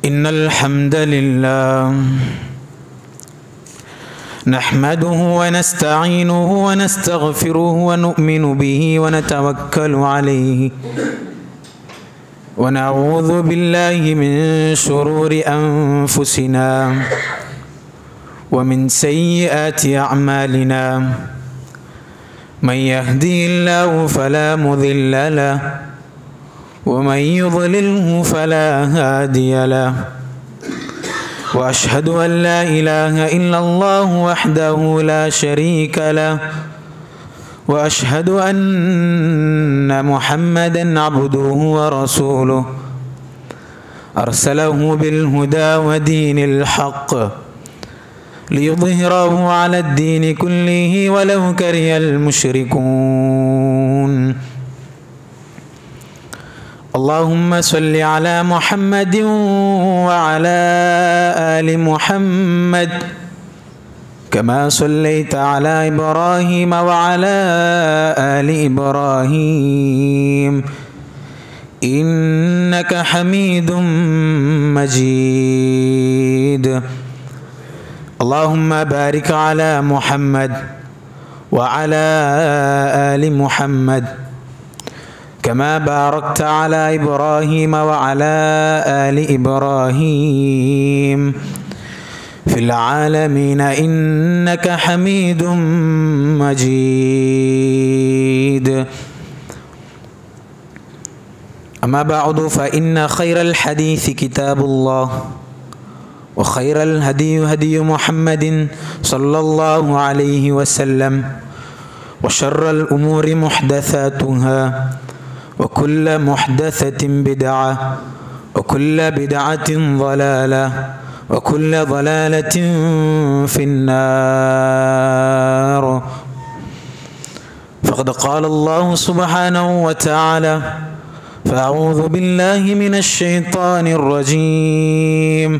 إن الحمد لله نحمده ونستعينه ونستغفره ونؤمن به ونتوكل عليه ونعوذ بالله من شرور أنفسنا ومن سيئات أعمالنا من يهدي الله فلا مضل له ومن يضلله فلا هادي له واشهد ان لا اله الا الله وحده لا شريك له واشهد ان محمدا عبده ورسوله ارسله بالهدى ودين الحق ليظهره على الدين كله ولو كره المشركون اللهم صل على محمد وعلى ال محمد كما صليت على ابراهيم وعلى ال ابراهيم انك حميد مجيد اللهم بارك على محمد وعلى ال محمد كما باركت على ابراهيم وعلى ال ابراهيم في العالمين انك حميد مجيد اما بعد فان خير الحديث كتاب الله وخير الهدي هدي محمد صلى الله عليه وسلم وشر الامور محدثاتها وكل محدثة بدعة وكل بدعة ضلالة وكل ضلالة في النار فقد قال الله سبحانه وتعالى فأعوذ بالله من الشيطان الرجيم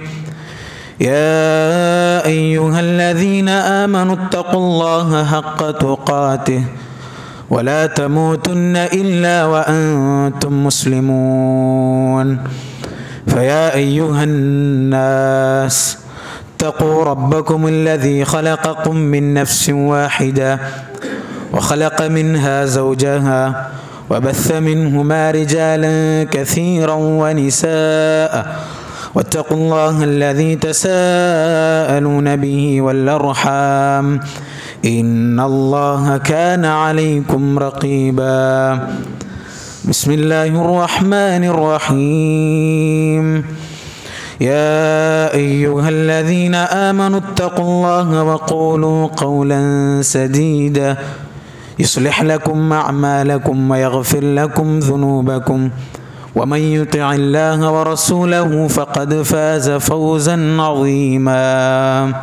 يا أيها الذين آمنوا اتقوا الله حق تقاته ولا تموتن الا وانتم مسلمون فيا ايها الناس اتقوا ربكم الذي خلقكم من نفس واحده وخلق منها زوجها وبث منهما رجالا كثيرا ونساء واتقوا الله الذي تساءلون به والارحام إن الله كان عليكم رقيبا بسم الله الرحمن الرحيم يا أيها الذين آمنوا اتقوا الله وقولوا قولا سديدا يصلح لكم أعمالكم ويغفر لكم ذنوبكم ومن يطع الله ورسوله فقد فاز فوزا عظيما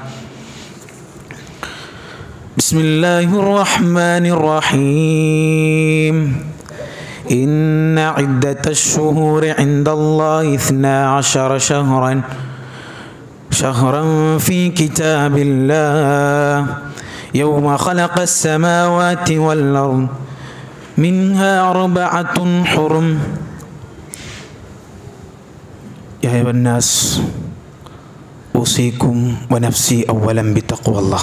بسم الله الرحمن الرحيم إن عدة الشهور عند الله اثنا عشر شهرا شهرا في كتاب الله يوم خلق السماوات والأرض منها أربعة حرم يا أيها الناس أوصيكم ونفسي أولا بتقوى الله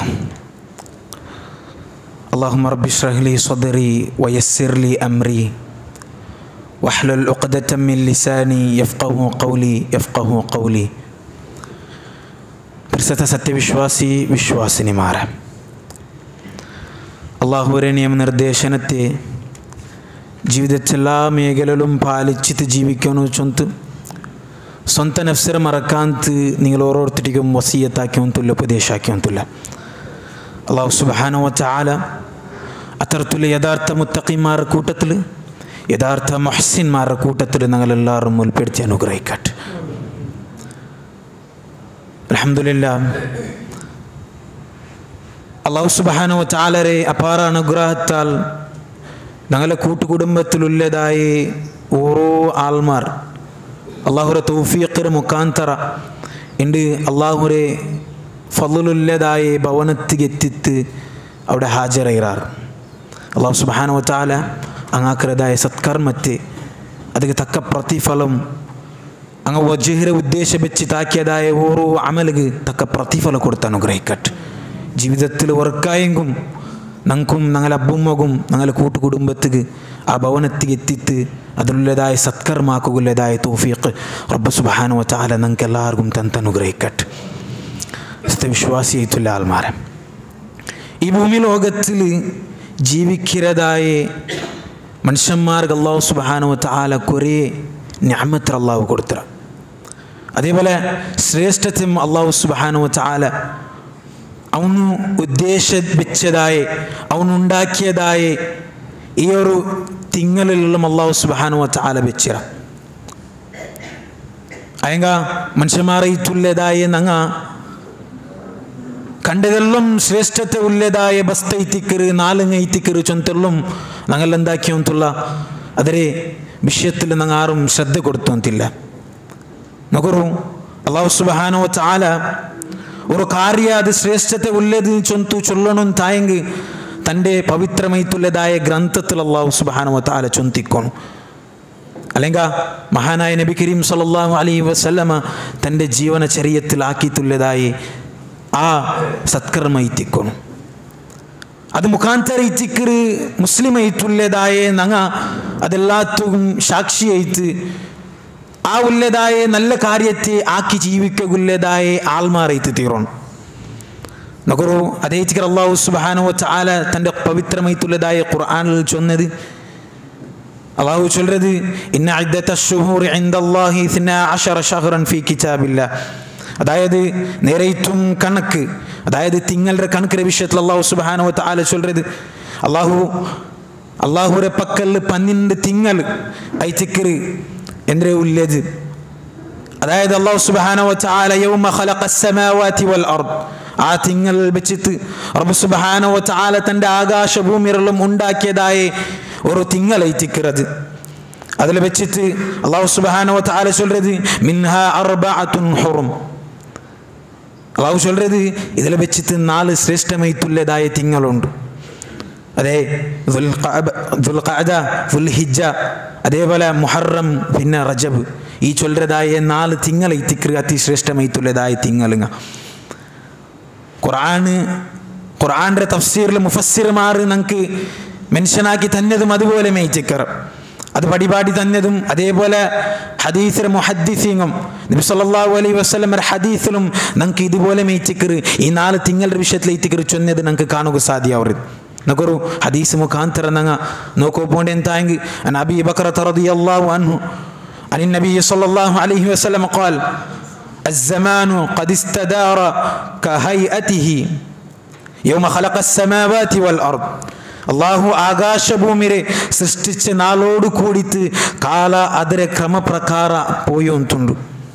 اللهم رب اشرح لي صدري ويسر لي أمري واحلل عقدة من لساني يفقه قولي يفقه قولي പരിശുദ്ധ സത്യവിശ്വാസി വിശ്വാസിനിമാരെ അള്ളാഹുവിൻ്റെ നിയമനിർദ്ദേശനത്തെ ജീവിതത്തെല്ലാ മേഖലയിലും പാലിച്ചിട്ട് ജീവിക്കാനോ ചൊന്ത് ಸ್ವಂತ ನಫ್ಸರ ಮರಕಾಂತ നിങ്ങൾ ഓരോരുത്തർക്കും വസീയത്താക്കിയൊന്നുമില്ല ഉപദേശാക്കിയൊന്നുമില്ല അള്ളാഹു സുബാനോ ചാല അത്തരത്തിലുള്ള യഥാർത്ഥ മുത്തക്കിമാരുടെ കൂട്ടത്തിൽ യഥാർത്ഥ മൊഹസിന്മാരുടെ കൂട്ടത്തിൽ ഞങ്ങളെല്ലാവരും ഉൾപ്പെടുത്തി അനുഗ്രഹിക്കട്ടെ അലഹമില്ല അള്ളാഹു സുബാനോ ചാലരെ അപാര അനുഗ്രഹത്താൽ ഞങ്ങളുടെ കൂട്ടുകുടുംബത്തിലുള്ളതായി ഓരോ ആൾമാർ അള്ളാഹുരെ തൗഫീഖിന് മുഖാന്തര ഉണ്ട് അള്ളാഹുരെ ഫലുല്ലതായ ഭവനത്തിಗೆತ್ತಿത്ത് അവിടെ ഹാജരായിറാറ് അള്ളാഹു സുബാന വത്താല അങ്ങാക്കരതായ സത്കർമ്മത്തെ ಅದಕ್ಕೆ ತಕ್ಕ ಪ್ರತಿಫಲಂ അങ്ങ് വജഹിര ഉദ്ദേശം വെച്ച് താക്കിയതായ ഓരോ അമലുക്ക് തക്ക പ്രതിഫല കൊടുത്ത് അനുഗ്രഹിക്കട്ടെ ജീവിതത്തിൽ ഉറക്കായെങ്കും ഞങ്ങൾക്കും ഞങ്ങളെ അബ്ബുമ്മകും ഞങ്ങളെ കൂട്ടുകുടുംബത്തിക്ക് ആ ഭവനത്തിൽ എത്തിത്ത് അതിലുള്ളതായ സത്കർമാക്കുള്ളതായ തോഫീഖ് റബ്ബ് സുബാനോ ചാല ഞങ്ങൾക്ക് എല്ലാവർക്കും തന്നനുഗ്രഹിക്കട്ടെ വിശ്വാസിയായിട്ടുള്ള ആൾമാരെ ഈ ഭൂമി ലോകത്തിൽ ജീവിക്കുന്നതായ മനുഷ്യന്മാർക്ക് അള്ളാഹു സുബാനോ ചാല കുറേ ഞാമത്തിൽ അള്ളാഹു കൊടുത്തറ അതേപോലെ ശ്രേഷ്ഠത്വം അള്ളാഹു സുബാനോ ചാല അവನು ഉദ്ദേശ വെച്ചതായ അവനുണ്ടാക്കിയതായ ഈ ഒരു തിങ്ങലിലുള്ള അള്ളാഹു സുബാനു ചാല വെച്ചിറ അയങ്ക മനുഷ്യന്മാരയിട്ടുള്ളതായ നങ്ങ കണ്ടതെല്ലാം ശ്രേഷ്ഠത്തെ ഉള്ളതായ ബസ്തൈത്തിക്കറ് നാലുങ്ങൈത്തിക്കറ് ചൊന്തെല്ലാം ഞങ്ങൾ എന്താക്കിയോന്തുള്ള ಅದರ ವಿಷಯത്തിൽ ನಂಗೆ ಆರು ಶ್ರದ್ಧೆ ಕೊಡ್ತು ಅಂತಿಲ್ಲ ನಗರು ಅಲ್ಲಾಹು ಸುಬಹಾನೋ ಚಾಲ ഒരു കാര്യ അത് ശ്രേഷ്ഠത്തെ ഉള്ളത് ചൊന്തു ചൊല്ലണം തായെങ്കിൽ തൻ്റെ പവിത്രമൈത്തുള്ളതായ ഗ്രന്ഥത്തിൽ അള്ളാഹു സുബാനോ താല ചൊന്തിക്കോണം അല്ലെങ്കിൽ മഹാനായ നബി കരീം സല്ലാഹു അലൈ വസല്ലമ തൻ്റെ ജീവനചര്യത്തിലാക്കിയിട്ടുള്ളതായി ആ സത്കർമ്മ ഇത്തിക്കണം അത് മുഖാന്തര ഇത്തിക്കറ് മുസ്ലിം ആയിട്ടുള്ളതായ നങ്ങ അതെല്ലാത്തും സാക്ഷിയായിട്ട് ആ ഉള്ളതായ നല്ല കാര്യത്തെ ആക്കി ജീവിക്കുള്ളതായ ആൾമാറായിട്ട് തീരണം നഗറു അതേ ചിക്കർ അള്ളാഹു സുബാനോ ചാല തൻ്റെ പവിത്രമായിട്ടുള്ളതായ ഖുർആാനിൽ ചൊന്നത് അള്ളാഹു ചൊല്ലത് ഇന്ന ഇദ്ദത്ത ഷുഹൂർ ഇൻദല്ലാഹി ഇസ്ന അശറ ഷഹറൻ ഫീ കിതാബില്ല അതായത് നേരേറ്റും കണക്ക് അതായത് തിങ്ങളുടെ കണക്കിന്റെ വിഷയത്തിൽ അള്ളാഹു സുബാനോ താല ചൊല്ലത് അള്ളാഹു അള്ളാഹുരെ പക്കൽ പന്നിൻ്റെ തിങ്ങൽ ഐത്തിക്കറ് എന്തേ ഉള്ളത് അതായത് അള്ളാഹു സുബാനോ ചാല യൗമ ഖലഖ السماوات والارض ആ തിങ്ങൾ വെച്ചിട്ട് റബ്ബ് സുബാനോ ചാല തൻ്റെ ആകാശഭൂമികളും ഉണ്ടാക്കിയതായ ഒരു തിങ്ങലൈത്തിക്കുന്നത് അതിൽ വെച്ചിട്ട് അള്ളാഹു സുബാനോ ചാല ചൊല്ലത് മിൻഹ അർബഅത്തുൻ ഹുറും അള്ളാഹു ചൊല്ലത് ഇതിൽ വെച്ചിട്ട് നാല് ശ്രേഷ്ഠമൈത്തുള്ളതായ തിങ്ങളുണ്ട് അതെ ഹിജ അതേപോലെ മുഹറം പിന്നെ റജബ് ഈ ചൊല്ലതായ നാല് തിങ്ങളെ തിക്കറ് അതിശ്രേഷ്ഠമൈത്തുള്ളതായ തിങ്ങളുങ്ങ ഖുർആന് ഖുർആന്റെ തഫ്സീറിൽ മുഫസ്സിർമാർ നമുക്ക് മെൻഷനാക്കി തന്നതും അതുപോലെ മേയ്ച്ചിക്കർ അത് പടിപാടി തന്നതും അതേപോലെ ഹദീസിലെ മുഹദ്ദിസിങ്ങും നബി സല്ലല്ലാഹു അലൈഹി വസല്ലം ഹദീസിലും നമുക്ക് ഇതുപോലെ മേയ്ച്ചിക്കറ് ഈ നാല് തിങ്ങളുടെ വിഷയത്തിൽ എത്തിക്കറ് ചൊന്നത് നമുക്ക് കാണുക സാധ്യമാവരുത് നഗറു ഹദീസ് മുഖാന്തര നങ്ങ നോക്കോ പോണ്ടി എന്തായെങ്കിൽ അൻ അബി ബക്കറ റളിയല്ലാഹു അൻഹു عن النبي صلى الله عليه وسلم قال الزمان قد استدار كهيئته يوم خلق السماوات والأرض അള്ളാഹു ആകാശഭൂമിരെ സൃഷ്ടിച്ച നാളോട് കൂടിത്ത് കാല അതിരെ ക്രമപ്രകാര പോയോന്തുണ്ട്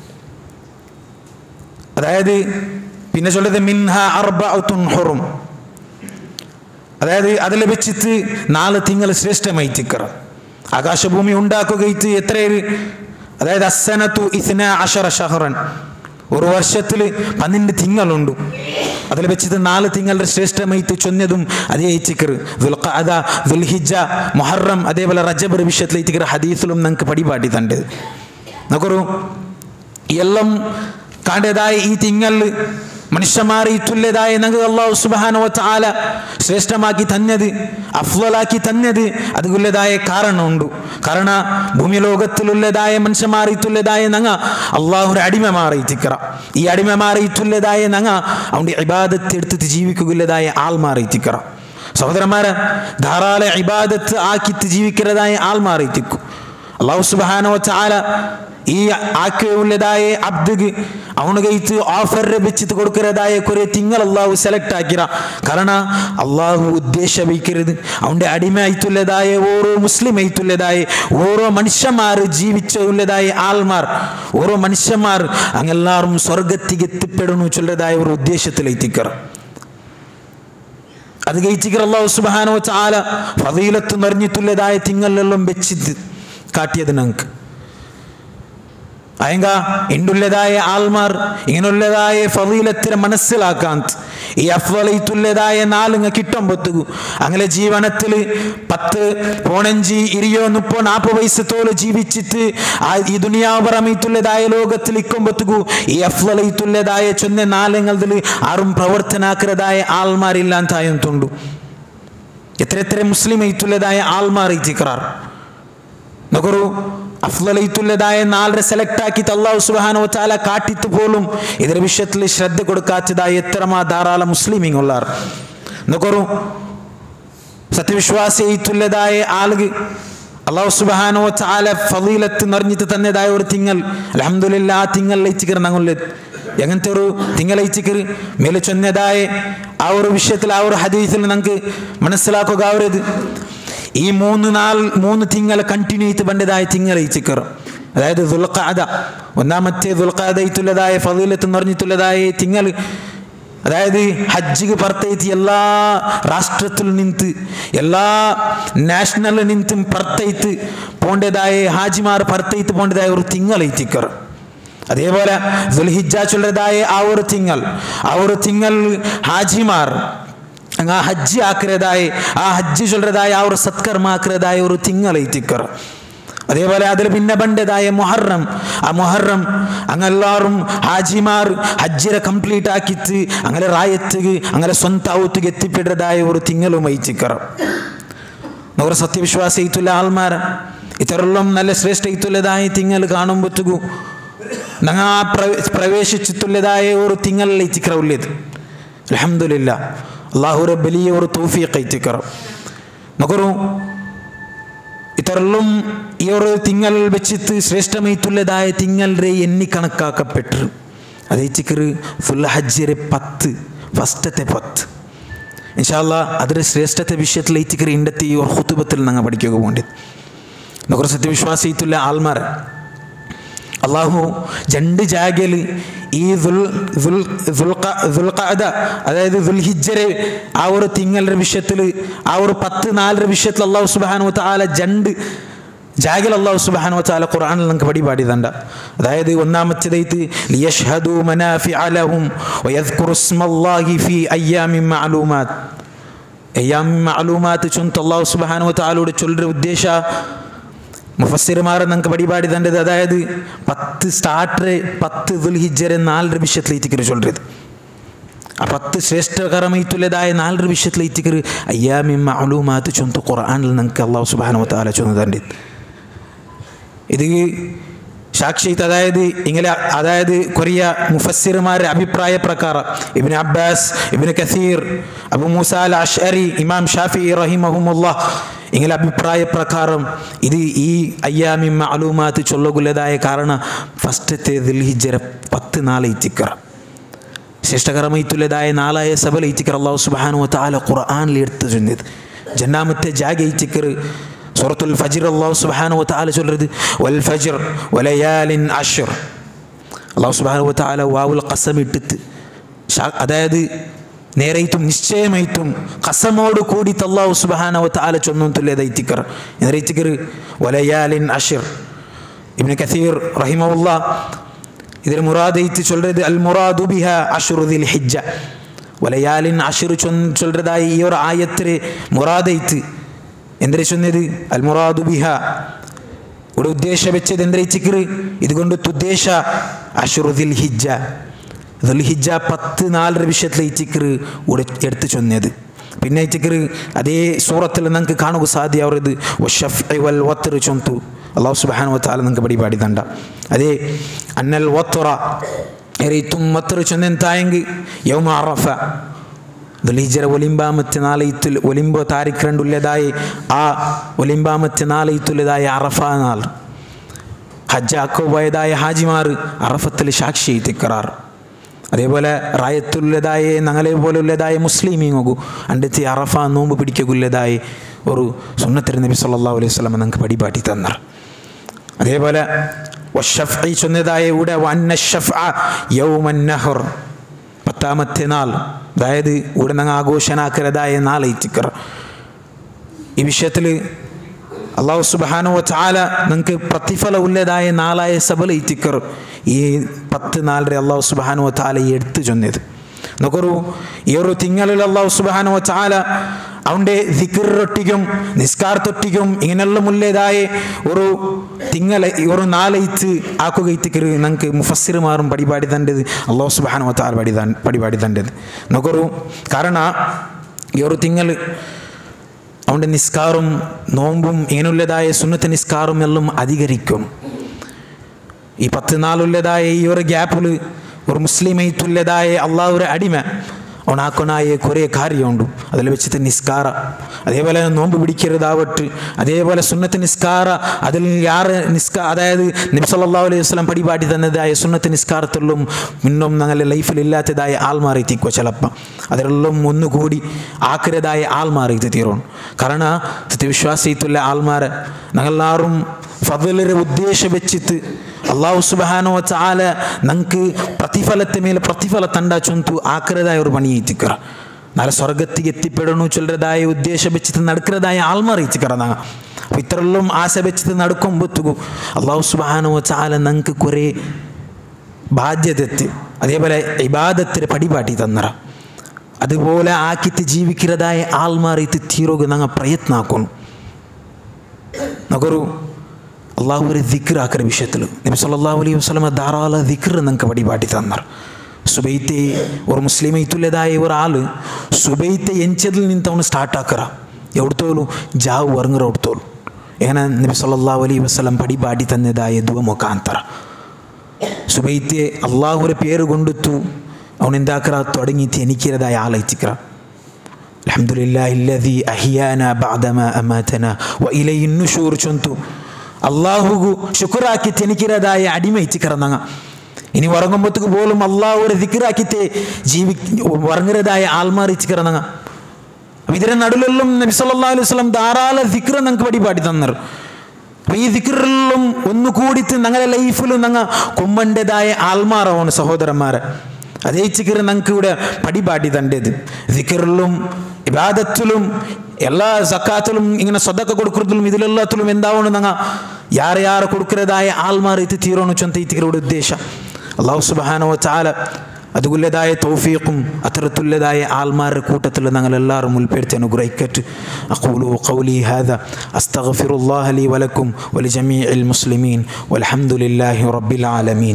അതായത് പിന്നെ ചൊല്ലത് മിൻഹ അർബഅത്തുൻ ഹുറും അതായത് അതിൽ വെച്ചിട്ട് നാല് തിങ്കൾ ശ്രേഷ്ഠമായി തിക്കറ ആകാശഭൂമി ഉണ്ടാക്കുകയിട്ട് എത്ര അതായത് അസനത്തു ഇസ്ന അഷറ ഷഹറൻ ഒരു വർഷത്തിൽ പന്ത്രണ്ട് തിങ്ങളുണ്ട് അതിൽ വെച്ചിട്ട് നാല് തിങ്ങളുടെ ശ്രേഷ്ഠമായിട്ട് ചൊന്നതും അതേ ചിക്കർ ദുൽഖഅദ ദുൽഹിജ മുഹറം അതേപോലെ റജബ് വിഷയത്തിൽ ചിക്കർ ഹദീസിലും നമുക്ക് പടിപാടി തണ്ടത് നമുക്കൊരു എല്ലാം കാണ്ടതായ ഈ തിങ്ങളിൽ മനുഷ്യന്മാരെ തുല്യതായ ഞങ്ങൾ അള്ളാഹു സുബാനോ ചാല ശ്രേഷ്ഠമാക്കി തന്നത് അഫ്ലാക്കി തന്നത് അതുള്ളതായ കാരണമുണ്ട് കാരണം ഭൂമി ലോകത്തിലുള്ളതായ മനുഷ്യന്മാരെ തുല്യതായ നങ്ങ അള്ളാഹുരെ അടിമ മാറിയിട്ടിക്കറ ഈ അടിമ മാറിയിട്ടുള്ളതായ നങ്ങ അവൻ്റെ ഇബാദത്ത് എടുത്തിട്ട് ജീവിക്കുകയുള്ളതായ ആൾ മാറിയിട്ടിക്കറ സഹോദരന്മാരെ ധാരാളം ഇബാദത്ത് ആക്കിത്ത് ജീവിക്കുന്നതായ ആൾ മാറിയിട്ടിക്കും അള്ളാഹു സുബാനോ ചാല ഈ ആക്കിയുള്ളതായ അബ്ദുക്ക് അവനുകയിച്ച് ഓഫർ ലഭിച്ചിട്ട് കൊടുക്കുന്നതായ കുറെ തിങ്ങൾ അള്ളാഹു സെലക്ട് ആക്കിറ കാരണം അള്ളാഹു ഉദ്ദേശം വയ്ക്കരുത് അവൻ്റെ അടിമയായിട്ടുള്ളതായ ഓരോ മുസ്ലിം ആയിട്ടുള്ളതായ ഓരോ മനുഷ്യന്മാർ ജീവിച്ചുള്ളതായ ആൾമാർ ഓരോ മനുഷ്യന്മാർ അങ്ങെല്ലാവരും സ്വർഗത്തിക്ക് എത്തിപ്പെടുന്നു ചൊല്ലതായ ഒരു ഉദ്ദേശത്തിലെത്തിക്കറ അത് കഴിച്ചിക്കർ അള്ളാഹു സുബാനോ ചാല ഫതീലത്ത് നിറഞ്ഞിട്ടുള്ളതായ തിങ്ങളെല്ലാം വെച്ചിട്ട് കാട്ടിയത് ഞങ്ങൾക്ക് അയങ്ക ഇണ്ടുള്ളതായ ആൾമാർ ഇങ്ങനെയുള്ളതായ ഫതീലത്തിനെ മനസ്സിലാക്കാൻ ഈ അഫ്വലൈത്തുള്ളതായ നാലുങ്ങ കിട്ടുമ്പത്തുകു അങ്ങനെ ജീവനത്തിൽ പത്ത് പോണഞ്ചി ഇരിയോ മുപ്പോ നാൽപ്പത് വയസ്സ് തോല് ജീവിച്ചിട്ട് ആ ഈ ദുനിയാപറമൈത്തുള്ളതായ ലോകത്തിൽ ഇക്കുമ്പത്തുകു ഈ അഫ്വലൈത്തുള്ളതായ ചൊന്ന നാലങ്ങളിൽ ആരും പ്രവർത്തനാക്കരതായ ആൾമാരില്ല ಅಂತಾಯಂ ತುಂಡು എത്ര എത്ര മുസ്ലിം ഐത്തുള്ളതായ ആൾമാർ ഇത്തിക്കറാർ നഗറു അഫ്ലലൈത്തുള്ളതായ നാലര സെലക്ട് ആക്കിയിട്ട് അള്ളാഹു സുബാനോ ചാല കാട്ടിത്ത് പോലും ഇതിന്റെ വിഷയത്തിൽ ശ്രദ്ധ കൊടുക്കാത്തതായ എത്രമാ ധാരാളം മുസ്ലിമിങ്ങുള്ളാർ നഗറു സത്യവിശ്വാസി ഐത്തുള്ളതായ ആളുകൾ അള്ളാഹു സുബാനോ ചാല ഫലീലത്ത് നിറഞ്ഞിട്ട് തന്നതായ ഒരു തിങ്ങൽ അലഹമില്ല ആ തിങ്ങൽ ലയിച്ചിക്കർ ഞങ്ങളുള്ളത് എങ്ങനത്തെ ഒരു തിങ്കളയിച്ചിക്കർ മേലെ ചൊന്നതായ ആ ഒരു വിഷയത്തിൽ ആ ഒരു ഹദീസിൽ നമുക്ക് മനസ്സിലാക്കുക അവരത് ഈ മൂന്ന് നാൾ മൂന്ന് തിങ്കൾ കണ്ടിന്യൂ ചെയ്ത് പണ്ടതായ തിങ്കളയിച്ചിക്കർ അതായത് ദുൽഖാദ ഒന്നാമത്തെ ദുൽഖാദയിട്ടുള്ളതായ ഫലീലത്ത് നിറഞ്ഞിട്ടുള്ളതായ തിങ്കൾ അതായത് ഹജ്ജിಗೆ ಪರ್ತೈತಿ ಎಲ್ಲ ರಾಷ್ಟ್ರത്തിൽ ನಿಂತು ಎಲ್ಲ ನ್ಯಾಷನಲ್ ನಿಂತು ಪರ್ತೈತು പോണ്ടതായ ഹാജിമാർ പർത്തൈത്ത് പോണ്ടതായ ഒരു തിങ്കളൈത്തിക്കർ അതേപോലെ ദുൽഹിജ ചൊല്ലതായ ആ ഒരു തിങ്കൾ ആ ഒരു തിങ്കൾ ഹാജിമാർ അങ്ങ് ആ ഹജ്ജ് ആക്കുന്നതായ ആ ഹജ്ജ് ചൊല്ലതായ ആ ഒരു സത്കർമ്മ ആക്കുന്നതായ ഒരു തിങ്കളൈത്തിക്കർ അതേപോലെ അതിൽ പിന്നെ പണ്ടതായ മൊഹറം ആ മൊഹറം അങ്ങെല്ലാവരും ഹാജിമാർ ഹജ്ജിനെ കംപ്ലീറ്റ് ആക്കിത്ത് അങ്ങനെ റായത്ത് അങ്ങനെ സ്വന്തം ഔത്തുക്ക് എത്തിപ്പെട്ടതായ ഒരു തിങ്ങളും വഹിച്ചിക്കറ നമ്മുടെ സത്യവിശ്വാസ ഇത്തുള്ള ആൾമാർ ഇത്തരെല്ലാം നല്ല ശ്രേഷ്ഠ ഇത്തുള്ളതായ തിങ്ങൾ കാണുമ്പോഴത്തേക്കു ഞങ്ങൾ ആ പ്രവേശിച്ചിട്ടുള്ളതായ ഒരു തിങ്ങളിൽ എത്തിക്കറ ഉള്ളത് അലഹമില്ല അള്ളാഹുറെ വലിയ ഒരു തൂഫിയൊക്കെ എത്തിക്കറ നമുക്കൊരു ഇത്തരെല്ലാം ഈ ഒരു തിങ്കൾ വെച്ചിട്ട് ശ്രേഷ്ഠമായിട്ടുള്ളതായ തിങ്ങളുടെ എണ്ണി കണക്കാക്കപ്പെട്ടു അതേ ചിക്കറ് ഫുൾ ഹജ്ജിരെ പത്ത് ഫസ്റ്റത്തെ പത്ത് ഇൻഷാല്ല അതിൻ്റെ ശ്രേഷ്ഠത്തെ വിഷയത്തിൽ ഈ ചിക്കറ് ഇണ്ടത്തെ ഈ ഒരു ഹുത്തുബത്തിൽ ഞങ്ങൾ പഠിക്കുക പോകേണ്ടത് നമുക്ക് സത്യവിശ്വാസിയിട്ടുള്ള ആൾമാർ അള്ളാഹു രണ്ട് ജാഗയിൽ ഈ അതായത് ദുൽഹിജരെ ആ ഒരു തിങ്ങളുടെ വിഷയത്തിൽ ആ ഒരു പത്ത് നാലര വിഷയത്തിൽ അള്ളാഹു സുബാനു താല ജണ്ട് ജാഗിൽ അള്ളാഹു സുബാനു താല ഖുർആനിൽ നമുക്ക് പടിപാടിയതുണ്ട് അതായത് ഒന്നാമത്തേതായിട്ട് ലിയഷ്ഹദു മനാഫിഅലഹും വയദ്കുറു ഇസ്മല്ലാഹി ഫീ അയ്യാമിൻ മഅലൂമാത്ത് അയ്യാമിൻ മഅലൂമാത്ത് ചൊന്ത് അള്ളാഹു സുബാനു താലോട് ചൊല്ലുന്ന ഉദ്ദേശ മുഫസ്സിർമാർ നമുക്ക് പടിപാടിതേണ്ടത് അതായത് പത്ത് സ്റ്റാർട്ടർ പത്ത് ദുൽഹിജറെ നാലര വിഷയത്തിലേറ്റിക്കര് ചൊല്ലത് ആ പത്ത് ശ്രേഷ്ഠകരമായിട്ടുള്ളതായ നാലര വിഷയത്തിലേറ്റിക്കര് അയ്യാമി മാലൂമാത്ത് ചൊന്ത ഖുർആാനിൽ നമുക്ക് അള്ളാഹു സുബാനോ താല ചൊന്നതണ്ട് ഇത് സാക്ഷിത്ത് അതായത് ഇങ്ങനെ അതായത് കൊറിയ മുഫസ്സിർമാരുടെ അഭിപ്രായ പ്രകാരം ഇബിൻ അബ്ബാസ് ഇബിൻ കസീർ അബു മൂസ അൽ അഷ്അരി ഇമാം ഷാഫി റഹിമഹുമുല്ല ഇങ്ങനെ അഭിപ്രായ പ്രകാരം ഇത് ഈ അയ്യാമി മാലൂമാത്ത് ചൊല്ലുകുലതായ കാരണം ഫസ്റ്റത്തെ ദിൽഹിജര പത്ത് നാളെ ഇത്തിക്കറ ശ്രേഷ്ഠകരമായിട്ടുള്ളതായ നാളായ സബല ഇത്തിക്കർ അള്ളാഹു സുബാനു താല ഖുർആാനിൽ എടുത്തു ചൊന്നത് ജന്നാമത്തെ ജാഗ ഇത്തിക്കർ സൂറത്തുൽ ഫജിർ അള്ളാഹു സുബാനു താല ചൊല്ലത് വൽ ഫജിർ വലയാലിൻ അഷർ അള്ളാഹു സുബാനു താല വാവുൽ കസം ഇട്ടിട്ട് അതായത് നേരെയിട്ടും നിശ്ചയമായിട്ടും കസമോട് കൂടി തല്ലാഹു സുബാനവ താല ചൊന്നും തുല്യതൈത്തിക്കർ എന്നറിയിത്തിക്കർ വലയാലിൻ അഷിർ ഇബ്നു കസീർ റഹിമുള്ള ഇതിൽ മുറാദൈത്ത് ചൊല്ലത് അൽ മുറാദു ബിഹ അഷുറുദിൽ ഹിജ്ജ വലയാലിൻ അഷിർ ചൊന്ന് ചൊല്ലതായി ഈ ഒരു ആയത്തില് മുറാദൈത്ത് എന്തിനു ചൊന്നത് അൽ മുറാദു ബിഹ ഇവിടെ ഉദ്ദേശ വെച്ചത് എന്തരയിച്ചിക്കർ ഇതുകൊണ്ട് ഉദ്ദേശ അഷുറുദിൽ ഹിജ്ജ ദുൽഹിജ പത്ത് നാലര വിഷയത്തിൽ ഈ ചിക്കർ ഇവിടെ എടുത്തു ചൊന്നത് പിന്നെ ഈ ചിക്കർ അതേ സൂറത്തിൽ നമുക്ക് കാണുക സാധ്യവരത് വൽ വത്തർ ചൊന്തു അള്ളാഹു സുബാന വത്താല നിങ്ങൾക്ക് പടി പാടിതണ്ട അതേ അന്നൽ വത്തുറ എറിത്തും വത്തർ ചൊന്നെന്തായെങ്കിൽ യൗമ അറഫ ദുൽഹിജര ഒലിമ്പാമത്തെ നാളെയ്ത്തിൽ ഒലിമ്പോ താരിഖ് രണ്ടുള്ളതായി ആ ഒലിമ്പാമത്തെ നാളെയ്ത്തുള്ളതായ അറഫ നാൾ ഹജ്ജാക്കോ പോയതായ ഹാജിമാർ അറഫത്തിൽ സാക്ഷി തിക്കറാർ അതേപോലെ റായത്തുള്ളതായ ഞങ്ങളെ പോലുള്ളതായ മുസ്ലിമീങ്ങു അണ്ടത്തി അറഫ നോമ്പ് പിടിക്കുള്ളതായ ഒരു സുന്നത്തര നബി സല്ലാ അലൈഹി സ്വലം ഞങ്ങൾക്ക് പടിപാട്ടി തന്നർ അതേപോലെ ചൊന്നതായ ഇവിടെ യൗമന്നഹർ പത്താമത്തെ നാൾ അതായത് ഇവിടെ ഞങ്ങൾ ആഘോഷനാക്കരതായ നാളെ ചിക്കർ ഈ വിഷയത്തിൽ അള്ളാഹു സുബാനോ ചാല നിങ്ങൾക്ക് പ്രതിഫലമുള്ളതായ നാളായ സബല ഇത്തിക്കർ ഈ പത്ത് നാലര അള്ളാഹു സുബാനോ ചാല എടുത്തു ചൊന്നത് നോക്കറു ഈ ഒരു തിങ്കളിൽ അള്ളാഹു സുബാനോ ചാല അവൻ്റെ ദിക്കറൊട്ടിക്കും നിസ്കാരത്തൊട്ടിക്കും ഇങ്ങനെയെല്ലാം ഉള്ളതായ ഒരു തിങ്കളെ ഒരു നാലയിത്ത് ആക്കുകയിത്തിക്കറ് നമുക്ക് മുഫസ്സിറുമാറും പടിപാടി തണ്ടത് അള്ളാഹു സുബാനോ ചാല പടി പടിപാടി തണ്ടത് നോക്കറു കാരണ ഈ ഒരു തിങ്കൾ അവൻ്റെ നിസ്കാറും നോമ്പും ഇങ്ങനെയുള്ളതായ സുന്നത്ത് നിസ്കാറും എല്ലാം അധികരിക്കും ഈ പത്ത് നാളുള്ളതായ ഈ ഒരു ഗ്യാപ്പിൽ ഒരു മുസ്ലിമൈത്തുള്ളതായ അള്ളാഹുരെ അടിമ അവനാക്കൊണായ കുറേ കാര്യമുണ്ട് അതിൽ വെച്ചിട്ട് നിസ്കാര അതേപോലെ നോമ്പ് പിടിക്കരുതാവട്ട് അതേപോലെ സുന്നത്ത് നിസ്കാര അതിൽ യാറ് നിസ്കാ അതായത് നബ്സല്ലാ അലൈഹി വസ്ലം പടിപാടി തന്നതായ സുന്നത്ത് നിസ്കാരത്തിലും മുന്നും ഞങ്ങളുടെ ലൈഫിൽ ഇല്ലാത്തതായ ആൾമാറിത്തിക്കോ ചിലപ്പം അതിലെല്ലാം ഒന്നുകൂടി ആക്കരുതായ ആൾമാറിത്ത് തീരണം കാരണം സത്യവിശ്വാസിത്തുള്ള ആൾമാരെ ഞങ്ങളെല്ലാവരും ഫതിലരെ ഉദ്ദേശം വെച്ചിട്ട് അള്ളാഹു സുബാനോ ചാല നമുക്ക് പ്രതിഫലത്തെ ಮೇಲೆ പ്രതിഫಲ ತಂಡ ಚೊಂತು ಆಕರದಾಯ ഒരു പണി ഏറ്റിക്കറ നാളെ സ്വർഗത്തിക്ക് എത്തിപ്പെടണു ചൊല്ലതായ ഉദ്ദേശം വെച്ചിട്ട് നടക്കുന്നതായ ആൾമാർ ഏറ്റിക്കറ നാ അപ്പോൾ ഇത്രയെല്ലാം ആശ വെച്ചിട്ട് നടക്കുമ്പോഴത്തേക്കും അള്ളാഹു സുബാനോ ചാല നമുക്ക് കുറേ ബാധ്യത അതേപോലെ ഇബാദത്തിന് പടിപാട്ടി തന്നറ അതുപോലെ ആക്കിത്ത് ജീവിക്കുന്നതായ ആൾമാർ ഇത് തീരോഗ് ഞങ്ങൾ പ്രയത്ന ആക്കണം നഗരു അള്ളാഹു ഒരു ദിക്ർ ആക്കുന്ന വിഷയത്തിൽ നബി സല്ലല്ലാഹു അലൈഹി വസല്ലമ ധാരാളം ദിക്ർ നമുക്ക് വഴിപാട്ടി തന്നർ സുബൈത്തെ ഒരു മുസ്ലിം ഇത്തുള്ളതായ ഒരാൾ സുബൈത്തെ എഞ്ചതിൽ നിന്ന് അവന് സ്റ്റാർട്ട് ആക്കറ എവിടുത്തോലും ജാവ് വർങ്ങറ എവിടുത്തോലും എങ്ങനെ നബി സല്ലല്ലാഹു അലൈഹി വസല്ലം പടിപാടി തന്നതായ ദുവ മുഖാന്തര സുബൈത്തെ അള്ളാഹുരെ പേര് കൊണ്ടെത്തു അവൻ എന്താക്കറ തുടങ്ങിയിട്ട് എനിക്കിരതായ ആളയച്ചിക്കറ അൽഹംദുലില്ലാഹി الذي أحيانا بعدما أماتنا وإليه النشور ചൊന്തു അള്ളാഹുഗു ശുക്രാക്കി തെനിക്കിരതായ അടിമയിച്ച് കിടന്നങ്ങ ഇനി ഉറങ്ങുമ്പോഴത്തേക്ക് പോലും അള്ളാഹു ഒരു ദിക്കറാക്കിത്തെ ജീവി ഉറങ്ങരുതായ ആൾമാറിച്ച് കിടന്നങ്ങ അപ്പം ഇതിന്റെ നടുലെല്ലാം നബി സല്ലല്ലാഹു അലൈഹി വസല്ലം ധാരാളം ദിക്ര നമുക്ക് പടിപാടി തന്നർ അപ്പം ഈ ദിക്റിലും ഒന്നുകൂടിത്ത് ഞങ്ങളുടെ ലൈഫിലും ഞങ്ങൾ കൊമ്മൻ്റെതായ ആൾമാറാണ് സഹോദരന്മാരെ അതേ ചിക്കർ ഞങ്ങൾക്ക് ഇവിടെ പടിപാടി തണ്ടേത് ദിക്കറിലും ഇബാദത്തിലും എല്ലാ സക്കാത്തിലും ഇങ്ങനെ സ്വതൊക്കെ കൊടുക്കുന്നതിലും ഇതിലെല്ലാത്തിലും എന്താവണം ഞങ്ങൾ യാറ് യാറ് കൊടുക്കുന്നതായ ആൾമാർ ഇത് തീരണു ചൊന്ത ഈ തിക്കരുടെ ഉദ്ദേശം അള്ളാഹു സുബാനോ ചാല അതുകൊല്ലതായ തൗഫീഖും അത്തരത്തുള്ളതായ ആൾമാരുടെ കൂട്ടത്തിൽ ഞങ്ങൾ എല്ലാവരും ഉൾപ്പെടുത്തി അനുഗ്രഹിക്കട്ട് അഖൂലു ഖൗലി ഹാദ അസ്തഗ്ഫിറുല്ലാഹ ലി വലക്കും വലിജമീഇൽ മുസ്ലിമീൻ വൽഹംദുലില്ലാഹി റബ്ബിൽ ആലമീൻ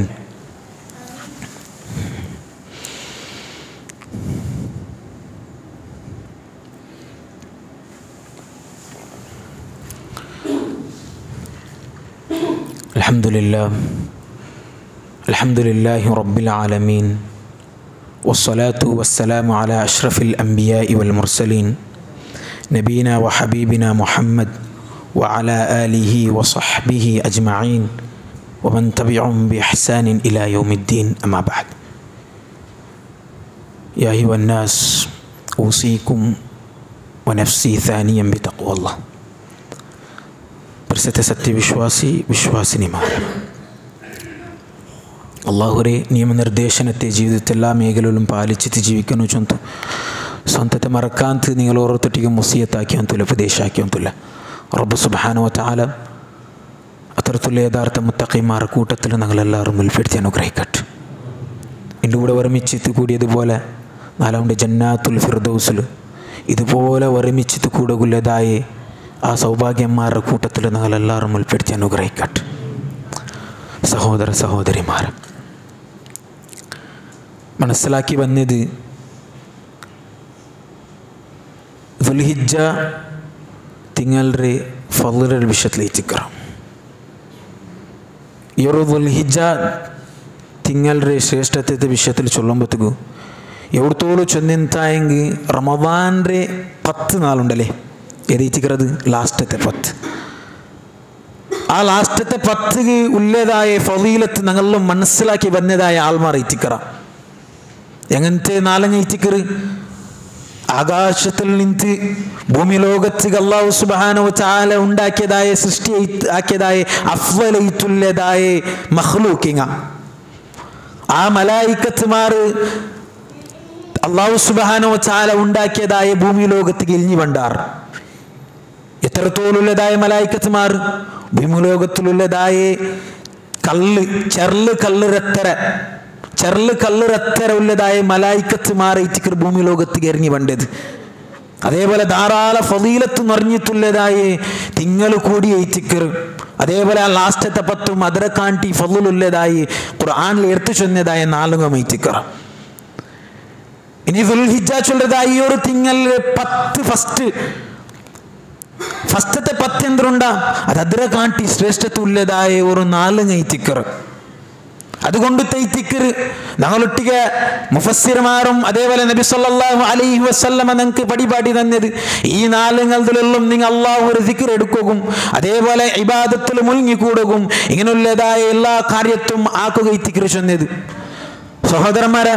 الحمد لله الحمد لله رب العالمين والصلاة والسلام على أشرف الأنبياء والمرسلين نبينا وحبيبنا محمد وعلى آله وصحبه أجمعين ومن تبعهم بإحسان إلى يوم الدين أما بعد يا أيها الناس أوصيكم ونفسي ثانيا بتقوى الله പരിസത്തെ സത്യവിശ്വാസി വിശ്വാസിനിമാർ അള്ളാഹുരെ നിയമനിർദ്ദേശനത്തെ ജീവിതത്തെ എല്ലാ മേഖലയിലും പാലിച്ചിട്ട് ജീവിക്കുന്നു ചൊന്തു സ്വന്തത്തെ മറക്കാന്ത് നിങ്ങൾ ഓരോരുത്തട്ടിക്കും മുസിയത്താക്കിയാന്തുല്ല ഉപദേശാക്കിയാന്തുല്ല റബ്ബ് സുബാനോ താല അത്തരത്തിലുള്ള യഥാർത്ഥ മുത്തക്കൈമാർ കൂട്ടത്തിൽ ഞങ്ങളെല്ലാവരും ഉൾപ്പെടുത്തി അനുഗ്രഹിക്കട്ടെ എൻ്റെ കൂടെ ഒരുമിച്ചിട്ട് കൂടിയതുപോലെ നാലാണ്ട് ജന്നാത്തുൽ ഫിർദൗസിൽ ഇതുപോലെ ഒരുമിച്ചിട്ട് കൂടെ കൊല്ലതായി ആ സൗഭാഗ്യന്മാരുടെ കൂട്ടത്തിൽ ഞങ്ങളെല്ലാവരും ഉൾപ്പെടുത്തി അനുഗ്രഹിക്കട്ടെ സഹോദര സഹോദരിമാർ മനസ്സിലാക്കി വന്നത് ദുൽഹിജ തിങ്ങളുടെ ഫലുടെ വിഷയത്തിലേക്ക് ഈ ഒരു ദുൽഹിജ തിങ്ങളുടെ ശ്രേഷ്ഠത്തെ വിഷയത്തിൽ ചൊല്ലുമ്പോഴത്തേക്കും എവിടത്തോളം ചെന്നിന്തായെങ്കിൽ റമദാൻ്റെ പത്ത് നാളുണ്ടല്ലേ എറിയിച്ചിക്കറത് ലാസ്റ്റത്തെ പത്ത് ആ ലാസ്റ്റത്തെ പത്ത് ഉള്ളതായ ഫലീലത്ത് ഞങ്ങളിലും മനസ്സിലാക്കി വന്നതായ ആൾമാർ ഇത്തിക്കറ എങ്ങനത്തെ നാലങ്ങ ഇത്തിക്കറ് ആകാശത്തിൽ നിന്ന് ഭൂമി ലോകത്ത് അള്ളാഹു സുബാനോ ചാല ഉണ്ടാക്കിയതായ സൃഷ്ടി ആക്കിയതായ അഫ്വലയിത്തുള്ളതായ മഹ്ലൂക്കിങ്ങ ആ മലായിക്കത്തുമാർ അള്ളാഹു സുബാനോ ചാല ഉണ്ടാക്കിയതായ ഭൂമി ലോകത്ത് ഗിൽഞ്ഞു വണ്ടാർ എത്രത്തോളുള്ളതായ മലായിക്കത്തുമാർ ഭൂമിലോകത്തിലുള്ളതായ കല്ല് ചെറല് കല്ല് രത്തര ചെറല് കല്ലുറത്തര ഉള്ളതായ മലായിക്കത്ത് മാറിയിട്ടിക്കർ ഭൂമി ലോകത്ത് ഇറങ്ങി വണ്ടത് അതേപോലെ ധാരാളം ഫലീലത്ത് നിറഞ്ഞിട്ടുള്ളതായ തിങ്ങൾ കൂടി ഏറ്റിക്കർ അതേപോലെ ആ ലാസ്റ്റത്തെ പത്തും അതിരെ കാണ്ടി ഫലുള്ളതായി ഖുർആാനിൽ എടുത്തു ചൊന്നതായ നാലുങ്ങ മൈറ്റിക്കർ ഇനി ദുൽഹിജ ചൊല്ലതായി ഈ ഒരു തിങ്ങലിൽ പത്ത് ഫസ്റ്റ് ഫസ്റ്റത്തെ പത്ത് എന്തുണ്ടാ അത് അതിരെ കാട്ടി ശ്രേഷ്ഠത്തുള്ളതായ ഒരു നാലുങ്ങ തിക്കർ അതുകൊണ്ട് തൈത്തിക്കർ ഞങ്ങളൊട്ടിಗೆ മുഫസ്സിർമാരും അതേപോലെ നബി സല്ലല്ലാഹു അലൈഹി വസല്ലമ നിങ്ങൾക്ക് പടിപാടി തന്നത് ഈ നാലുങ്ങളിലെല്ലാം നിങ്ങൾ അള്ളാഹു ഒരു ദിക്കർ എടുക്കുകയും അതേപോലെ ഇബാദത്തിൽ മുഴുങ്ങിക്കൂടുകയും ഇങ്ങനെയുള്ളതായ എല്ലാ കാര്യത്തും ആക്കുക ഇത്തിക്കർ ചൊന്നത് സഹോദരന്മാരെ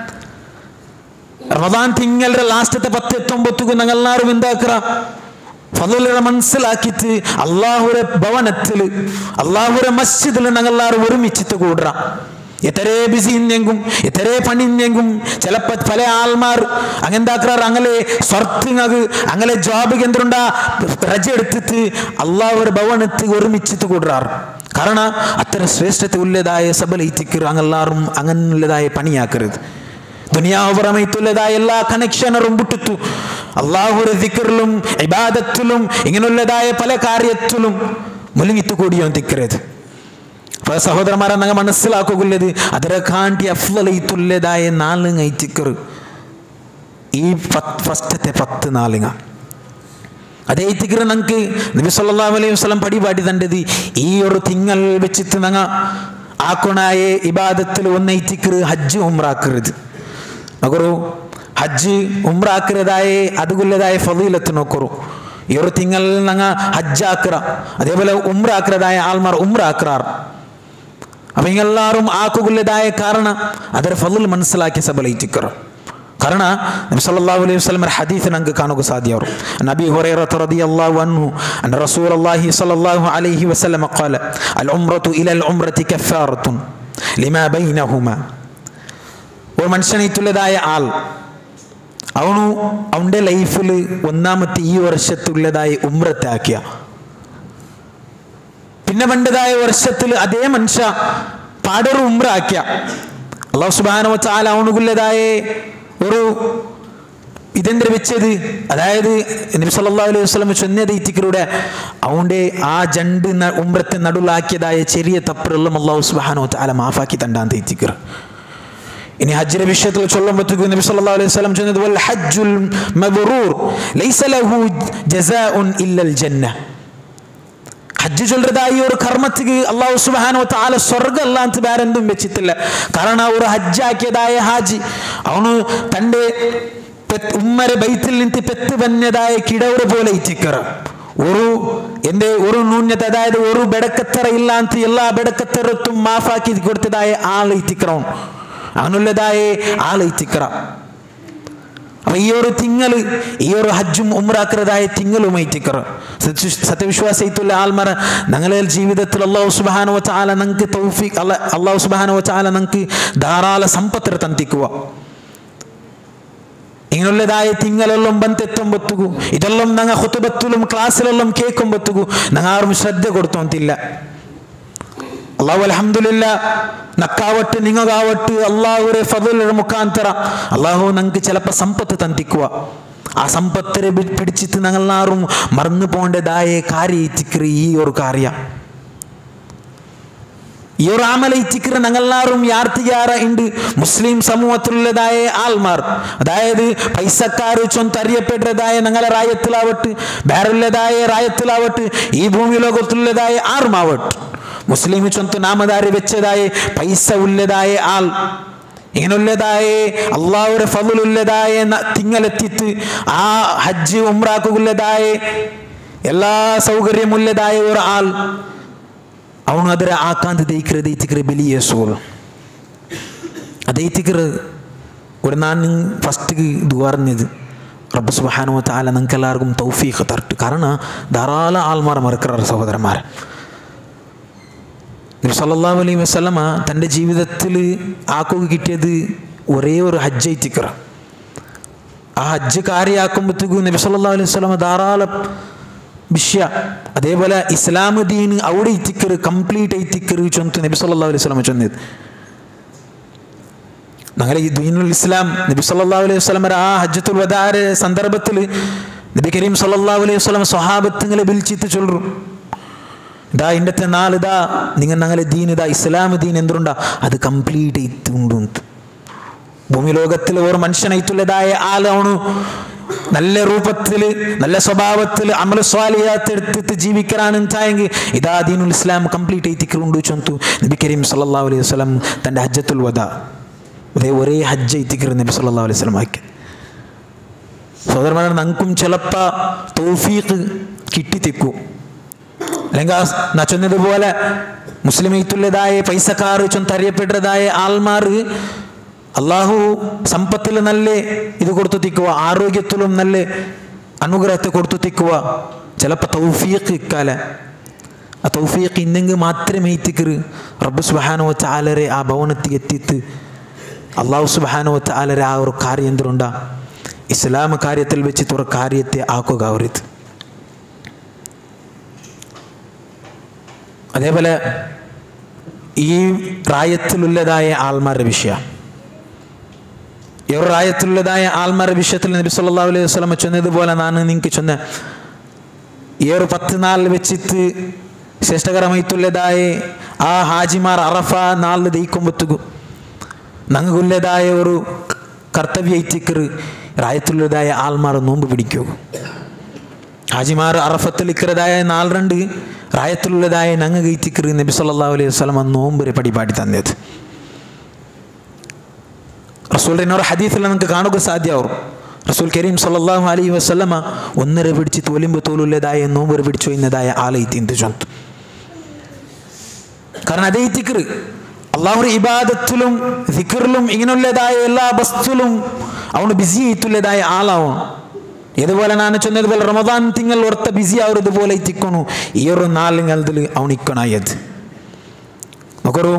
റമദാൻ തിങ്ങളുടെ ലാസ്റ്റത്തെ പത്ത് എത്തൊമ്പത്തുക്കും ഞങ്ങളെല്ലാവരും എന്താക്കുക ഫضലുകളെ മനസ്സിലാക്കിയിട്ട് അള്ളാഹുരെ ഭവനത്തിൽ അള്ളാഹുരെ മസ്ജിദിൽ ഞങ്ങളെല്ലാവരും ഒരുമിച്ചിട്ട് കൂടുക എത്രേ ബിസി ഇന്നെങ്കും എത്രേ പണി ഇന്നെങ്കും ചിലപ്പോൾ പല ആൾമാർ അങ്ങെന്താക്കാറ് അങ്ങനെ സ്വർത്തിങ്ങ് അങ്ങനെ ജോബ് കേന്ദ്രണ്ടാ രജ എടുത്തിട്ട് അള്ളാഹുരെ ഭവനത്തിൽ ഒരുമിച്ചിട്ട് കൂടുറാറ് കാരണം അത്ര ശ്രേഷ്ഠത ഉള്ളതായ സബലൈത്തിക്കർ അങ്ങെല്ലാവരും അങ്ങനെയുള്ളതായ പണിയാക്കരുത് ദുനിയാവ് പുറമേത്തുള്ളതായ എല്ലാ കണക്ഷനറും വിട്ടിട്ടു അള്ളാഹുരെ ദിക്കറിലും ഇബാദത്തിലും ഇങ്ങനെയുള്ളതായ പല കാര്യത്തിലും മുലുങ്ങിത്തു കൂടിയോ തിക്കരുത് അപ്പൊ സഹോദരന്മാരെ നിങ്ങൾ മനസ്സിലാക്കുകയുള്ളത് അതിനെ കാണ്ടി അഫ്ലയിത്തുള്ളതായ നാലുങ്ങ തിക്കർ ഈ ഫസ്റ്റത്തെ പത്ത് നാലുങ്ങ അതേ തിക്കർ നമുക്ക് നബി സല്ലല്ലാഹു അലൈഹി വസല്ലം പടിപാടി തണ്ടത് ഈ ഒരു തിങ്ങൾ വെച്ചിട്ട് നങ്ങ ആക്കുണായ ഇബാദത്തിൽ ഒന്ന് തിക്കർ ഹജ്ജ് ഉംറാക്കരുത് ನಗರು ಹಜ್ಜಿ ಉಮ್ರ ಹಾಕಿರದಾಯೆ അതുകൊല്ലതായ ഫലീലത്ത് നോക്കറു ഈ ഒരു തിങ്കൾ നങ്ങ ഹജ്ജ് ആക്കിറ അതേപോലെ ഉമ്ര ആക്കിറതായ ആൾമാർ ഉമ്ര ആക്കിറാർ അപ്പൊ ഇങ്ങെല്ലാവരും ആക്കുകൊല്ലതായ കാരണം ಅದರ ಫಲಲ್ മനസ്സിലാക്കി സബലൈറ്റിക്കറ ಕಾರಣ ನಬಿ ಸಲ್ಲಲ್ಲಾಹು ಅಲೈಹಿ ವಸಲ್ಲಂ ಹದೀಸ್ ನಂಗೆ ಕಾಣೋಕೆ ಸಾಧ್ಯ ಅವರು ನಬಿ ಹುರೈರತ ರದಿಯಲ್ಲಾಹು ಅನ್ಹು ಅನ್ನ ರಸೂಲಲ್ಲಾಹಿ ಸಲ್ಲಲ್ಲಾಹು ಅಲೈಹಿ ವಸಲ್ಲಂ قال العمرة إلى العمرة كفارة لما بينهما ഒരു മനുഷ്യനായിട്ടുള്ളതായ ആൾ അവനു അവൻ്റെ ലൈഫിൽ ഒന്നാമത്തെ ഈ വർഷത്തുള്ളതായ ഉമ്രത്തെ ആക്കിയ പിന്നെ പണ്ടതായ വർഷത്തിൽ അതേ മനുഷ്യ പാടൊരു ഉമ്ര ആക്കിയ അള്ളാഹു സുബാനോ ചാല അവനുകുള്ളതായ ഒരു ഇതെന്തിനു വെച്ചത് അതായത് നബി സല്ലല്ലാഹു അലൈഹി വസല്ലം ചൊന്നത് ഇത്തിക്കലൂടെ അവൻ്റെ ആ ജണ്ട് ഉമ്രത്തെ നടുലാക്കിയതായ ചെറിയ തപ്പറെല്ലാം അള്ളാഹു സുബാനോ ചാല മാഫാക്കി തണ്ടാൻ ഇത്തിക്കർ ഇനി ഹജ്ജിന്റെ വിഷയത്തിൽ ചൊല്ലുമ്പോഴത്തേക്ക് നബി സല്ലല്ലാഹു അലൈഹി വസല്ലം ചൊന്നത് വൽ ഹജ്ജുൽ മബ്റൂർ ലൈസ ലഹു ജസാഉൻ ഇല്ലൽ ജന്ന ഹജ്ജ് ചൊല്ലതായി ഒരു കർമ്മത്തിക്ക് അള്ളാഹു സുബ്ഹാനഹു വ തആല സ്വർഗ്ഗം അല്ലാത്ത വേറെ എന്തും വെച്ചിട്ടില്ല കാരണം ഒരു ഹജ്ജാക്കിയതായ ഹാജി അവന് തൻ്റെ ഉമ്മരെ ബൈത്തിൽ നിന്ന് പെത്ത് വന്നതായ കിടവറ് പോലെ ഇറ്റിക്കറ ഒരു എന്റെ ഒരു ന്യൂന്യത അതായത് ഒരു ബെടക്കത്തറ ഇല്ലാത്ത എല്ലാ ബെടക്കത്തറത്തും മാഫാക്കി കൊടുത്തതായ ആൾ ഇറ്റിക്കറവും അങ്ങനെയുള്ളതായ ആൾ ഇറ്റിക്കറ അപ്പൊ ഈ ഒരു തിങ്ങൽ ഈ ഒരു ഹജ്ജും ഉമ്രാക്കറതായ തിങ്ങളുമായി തിക്കറ സത്യവിശ്വാസത്തുള്ള ആൽമറ ഞങ്ങളെ ജീവിതത്തിൽ അള്ളാഹു സുബാനോ ചാല നിങ്ങൾക്ക് തൗഫീഖ് അല്ല അള്ളാഹു സുബാനോ ചാല നിങ്ങൾക്ക് ധാരാളം സമ്പത്ത് തന്തിക്കുക ഇങ്ങനെയുള്ളതായ തിങ്ങളെല്ലാം ಬಂತೆತ್ತೊಂಬತ್ತಿಗೂ ಇದೆല്ലാം ನಂಗೆ ಹುತುಬತ್ತುലും ക്ലാസ്സിലെല്ലാം കേൾക്കുമ്പത്തുಗೂ ನಂಗೆ ആരും ശ്രദ്ധ കൊടുത്തോന്നില്ല അള്ളാഹു അലഹമില്ല നക്കാവട്ട് നിങ്ങകാവട്ട് അള്ളാഹുരെ ഫതുലയുടെ മുഖാന്തര അള്ളാഹു നിങ്ങൾക്ക് ചിലപ്പോൾ സമ്പത്ത് തന്തിക്കുക ആ സമ്പത്തിനെ പിടിച്ചിട്ട് ഞങ്ങളാറും മറന്നു പോകേണ്ടതായ കാര്യ ഈ ഒരു കാര്യ ഈ ഒരു ആമലയിച്ചിക്കറ് ഞങ്ങളാറും യാർത്തിയാറ ഉണ്ട് മുസ്ലിം സമൂഹത്തിലുള്ളതായ ആൾമാർ അതായത് പൈസക്കാർ ചൊന്ത് അറിയപ്പെട്ടതായ ഞങ്ങളെ റായത്തിലാവട്ട് വേറുള്ളതായ റായത്തിലാവട്ട് ഈ ഭൂമി ലോകത്തുള്ളതായ ആറുമാവട്ട് മുസ്ലിം ചൊന്ത് നാമധാരി വെച്ചതായ പൈസ ഉള്ളതായ ആൾ ഇങ്ങനെയുള്ളതായ അള്ളാഹുടെ ഫലുള്ളതായ തിങ്ങലെത്തിത്ത് ആ ഹജ്ജ് ഉമ്രാക്കുള്ളതായ എല്ലാ സൗകര്യമുള്ളതായ ഒരു ആൾ ಅವನು ಅದರ ಆಕಾಂತ ದೈಕ್ರ ದೈತಿಕ್ರ ಬೆಲಿಯ ಸೋಲು ಅದೈತಿಕ್ರ ഇവിടെ ನಾನು ഫസ്റ്റ് ഇത് പറഞ്ഞത് റബ്ബ് സുബാനോ താല നിങ്ങൾക്ക് എല്ലാവർക്കും തൗഫീഖ് തരട്ട് കാരണം ധാരാളം ആൾമാർ മറക്കാറ് സഹോദരന്മാർ നബി സല്ലല്ലാഹു അലൈഹി വസല്ലമ തൻ്റെ ജീവിതത്തിൽ ആക്കുക കിട്ടിയത് ഒരേ ഒരു ഹജ്ജ് ഐത്തിക്കറ ആ ഹജ്ജ് കാര്യമാക്കുമ്പോഴത്തേക്കും നബി സല്ലല്ലാഹു അലൈഹി വസല്ലമ ധാരാളം വിഷയ അതേപോലെ ഇസ്ലാം ദീൻ അവിടെ ഇത്തിക്കറ് കംപ്ലീറ്റ് ഐത്തിക്കറ് ചൊന്ന് നബി സല്ലല്ലാഹു അലൈഹി വസല്ലമ ചൊന്നത് ഞങ്ങളെ ഈ ദീനുൽ ഇസ്ലാം നബി സല്ലല്ലാഹു അലൈഹി വസല്ലമയുടെ ആ ഹജ്ജത്തുൽ വദാറ് സന്ദർഭത്തിൽ നബി കരീം സല്ലല്ലാഹു അലൈഹി വസല്ലം സ്വഹാബത്തുങ്ങളെ വിളിച്ചിട്ട് ചൊല്ലു ഇതാ ഇന്നത്തെ നാൾ ഇതാ നിങ്ങൾ ഞങ്ങളെ ദീൻ ഇതാ ഇസ്ലാം ദീൻ എന്തുണ്ടാ അത് കംപ്ലീറ്റ് ഇത്തുണ്ട് ഭൂമി ലോകത്തിൽ ഒരു മനുഷ്യനായിട്ടുള്ളതായ ആളാണ് നല്ല രൂപത്തിൽ നല്ല സ്വഭാവത്തിൽ അമല സ്വാലിയാത്ത് എടുത്തിട്ട് ജീവിക്കാനുണ്ടായെങ്കിൽ ഇതാ ദീനുൽ ഇസ്ലാം കംപ്ലീറ്റ് എത്തിക്കുണ്ട് ചൊന്തു നബി കരീം സല്ലല്ലാഹു അലൈഹി വസല്ലം തൻ്റെ ഹജ്ജത്തുൽ വദ അതേ ഒരേ ഹജ്ജ് എത്തിക്കറ് നബി സല്ലല്ലാഹു അലൈഹി വസല്ലം ആക്കി സോദരന്മാരെ ഞങ്ങൾക്കും ചിലപ്പോൾ തൗഫീഖ് കിട്ടിത്തിക്കും അല്ലെങ്കിൽ ആ നാ ചൊന്നതുപോലെ മുസ്ലിമീത്തുള്ളതായ പൈസക്കാർ ചൊന്തറിയപ്പെട്ടതായ ആൾമാർ അള്ളാഹു സമ്പത്തിൽ നല്ല ഇത് കൊടുത്തു തിക്കുക ആരോഗ്യത്തിലും നല്ല അനുഗ്രഹത്തെ കൊടുത്തു തിക്കുക ചിലപ്പോൾ തൗഫീഖ് ഇക്കാല ആ തൗഫീഖ് ഇന്നെങ്കിൽ മാത്രമേ എത്തിക്കറ് റബ്ബ് സുബാനോ ചാലരെ ആ ഭവനത്തിൽ എത്തിത്ത് അള്ളാഹു സുബാനോ ചാലരെ ആ ഒരു കാര്യം എന്തുണ്ടാ ഇസ്ലാം കാര്യത്തിൽ വെച്ചിട്ട് ഒരു കാര്യത്തെ ആക്കുക അവരിത് അതേപോലെ ഈ പ്രായത്തിലുള്ളതായ ആൾമാരുടെ വിഷയം ഈ ഒരു പ്രായത്തിലുള്ളതായ ആൾമാരുടെ വിഷയത്തിൽ നബി സല്ലല്ലാഹു അലൈഹി വസല്ലം ചൊന്നതുപോലെ ഞാൻ നിങ്ങൾക്ക് ചൊന്ന ഈ ഒരു പത്ത് നാൾ വെച്ചിട്ട് ശ്രേഷ്ഠകരമായിട്ടുള്ളതായ ആ ഹാജിമാർ അറഫ നാളിൽ ദയിക്കുമ്പോഴത്തേക്കും ഞങ്ങൾക്കുള്ളതായ ഒരു കർത്തവ്യ ഇത്തിക്കറ് പ്രായത്തിലുള്ളതായ ആൾമാർ നോമ്പ് പിടിക്കൂ ഹാജിമാർ അറഫത്തിൽ ഇക്കറതായ നാൾ രണ്ട് റായത്തിലുള്ളതായ ഞങ്ങ ഗൈത്തിക്കറ് നബി സല്ലല്ലാഹു അലൈഹി വസല്ലം നോമ്പ് പടിപാടി തന്നത് റസൂലിൻ്റെ എന്നൊരു ഹദീസിൽ നമുക്ക് കാണുക സാധ്യമാവും റസൂൽ കരീം സല്ലല്ലാഹു അലൈഹി വസല്ലമ ഒന്നര പിടിച്ച് തോലിമ്പ് തോലുള്ളതായ നോമ്പ് പിടിച്ചു എന്നതായ ആളെ തിന്ത് ചൊന്തു കാരണം അതേ തിക്കറ് അള്ളാഹുടെ ഇബാദത്തിലും ദിക്കറിലും ഇങ്ങനെയുള്ളതായ എല്ലാ വസ്തുലും അവന് ബിസി ആയിട്ടുള്ളതായ ആളാവും ഇതുപോലെ ನಾನು ಚೊನ್ನದುപോലെ റമദാൻ തിങ്കൾ ഓർത്ത ബിസി അവർ ഇതുപോലെ ഇത്തിക്കണു ഈ ഒരു നാലുങ്ങൾതിൽ അവനിക്കണായത് നോക്കറു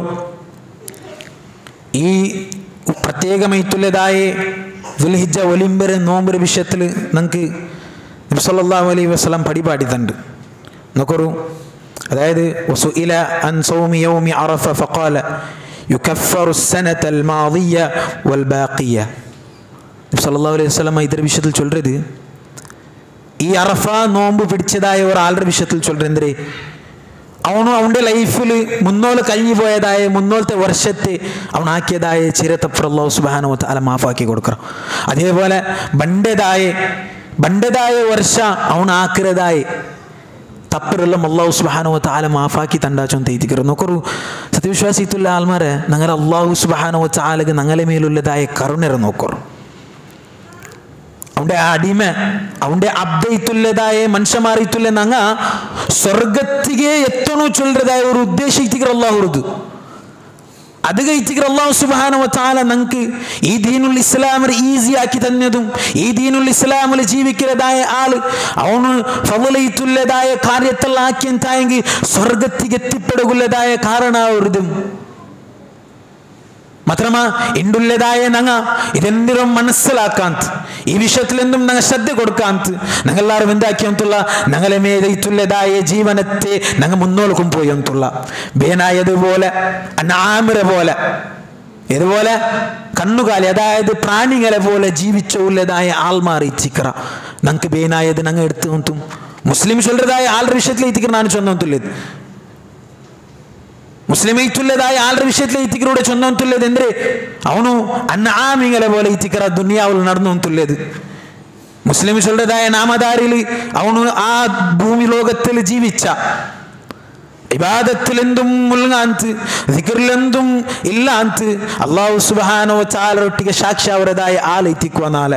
ഈ പ്രത്യേകമായിട്ടുള്ളതായ ദുൽഹിജ ഒലിമ്പര് നോമ്പര് വിഷയത്തിൽ നമുക്ക് നബ്സല്ലാഹു അലൈഹി വസ്ലാം പടിപാടിത്തുണ്ട് നോക്കറു അതായത് وسئل عن صوم يوم عرفة فقال يكفر السنة الماضية والباقية സല്ലല്ലാഹു അലൈഹി വസല്ലം ഇതര വിഷയത്തിൽ ചൊല്ലത് ഈ അറഫ നോമ്പ് പിടിച്ചതായ ഒരാളുടെ വിഷയത്തിൽ ചൊല്ലത് എന്തേ അവനും അവൻ്റെ ലൈഫിൽ മുന്നോൾ കഴിഞ്ഞു പോയതായ മുന്നോളത്തെ വർഷത്തെ അവനാക്കിയതായ ചിരത്തപ്പുറല്ലോ സുബാനോ താല മാഫാക്കി കൊടുക്കണം അതേപോലെ ബണ്ടതായ ബണ്ടതായ വർഷ അവനാക്കിയതായ തപ്പറെല്ലാം അള്ളാഹു സുബാനോ താല മാഫാക്കി തണ്ടാച്ചോന്ന് തെയ്തിക്കറ് നോക്കറു സത്യവിശ്വാസിത്തുള്ള ആൾമാരെ ഞങ്ങളെ അള്ളാഹു സുബാനോ താലക്ക് ഞങ്ങളെ മേലുള്ളതായ കരുണര നോക്കറു അവന്റെ അടിമ അവന്റെ അബ്ദയിത്തുള്ളതായ മനുഷ്യമാറിത്തുള്ള നങ്ങ സ്വർഗത്തിಗೆ എത്തണു ചൊല്ലതായ ഒരു ഉദ്ദേശിക്കുക അള്ളാഹുറത് അത് കഴിച്ചിട്ട് അള്ളാഹു സുബാന വത്താല നമുക്ക് ഈ ദീനുൽ ഇസ്ലാമിൽ ഈസി ആക്കി തന്നതും ഈ ദീനുൽ ഇസ്ലാമിൽ ജീവിക്കുന്നതായ ആള് അവന് ഫവലയിട്ടുള്ളതായ കാര്യത്തിൽ ആക്കിയെന്തായെങ്കിൽ സ്വർഗത്തിക്ക് എത്തിപ്പെടുകയുള്ളതായ കാരണമാവരുതും മാത്രമാ ഇണ്ടുള്ളതായ നങ്ങ ഇതെന്തിനും മനസ്സിലാക്കാന്ത് ഈ വിഷയത്തിൽ എന്തും ഞങ്ങൾ ശ്രദ്ധ കൊടുക്കാന്ത് ഞങ്ങളെല്ലാവരും എന്താക്കിയന്തുള്ള ഞങ്ങളെ മേലയിട്ടുള്ളതായ ജീവനത്തെ ഞങ്ങൾ മുന്നോട്ട് പോയന്തുള്ള ബേനായതുപോലെ അനാമിര പോലെ ഇതുപോലെ കണ്ണുകാലി അതായത് പ്രാണികളെ പോലെ ജീവിച്ച ഉള്ളതായ ആൾമാർ ഇച്ചിക്കറ ഞങ്ങൾക്ക് ബേനായത് ഞങ്ങൾ എടുത്തു നോത്തും മുസ്ലിം ചൊല്ലതായ ആളുടെ വിഷയത്തിൽ എത്തിക്കറ ഞാൻ ചൊന്നോത്തുള്ളത് ಮುಸ್ಲಿಮೈತುಲ್ಲದಾಯ ಆಲ್ರ ವಿಷಯത്തിൽ ಇತ್ತಿಕರೂടെ ಚೊನ್ನೊಂತುಲ್ಲದು ಅಂದ್ರೆ ಅವನು ಅನ್ನ ಆಮಿಗಳ പോലെ ಇತ್ತಿಕರ ದುನಿಯಾವಲ್ നടന്നുകൊണ്ടുള്ളത് മുസ്ലിം ചൊല്ലതായ നാമധാരിൽ അവನು ആ ഭൂമി ലോകത്തിൽ ജീവിച്ച ഇബാദത്തിലെന്തും മുൽങ്ങാന്ത് ദിക്കറിലെന്തും ഇല്ലാന്ത് അള്ളാഹു സുബാനോ ചാലൊಟ್ಟಿಗೆ ಸಾಕ್ಷಿ ಅವರದಾಯ ಆಲ್ ಐತಿಕ್ಕುವ ನಾಳೆ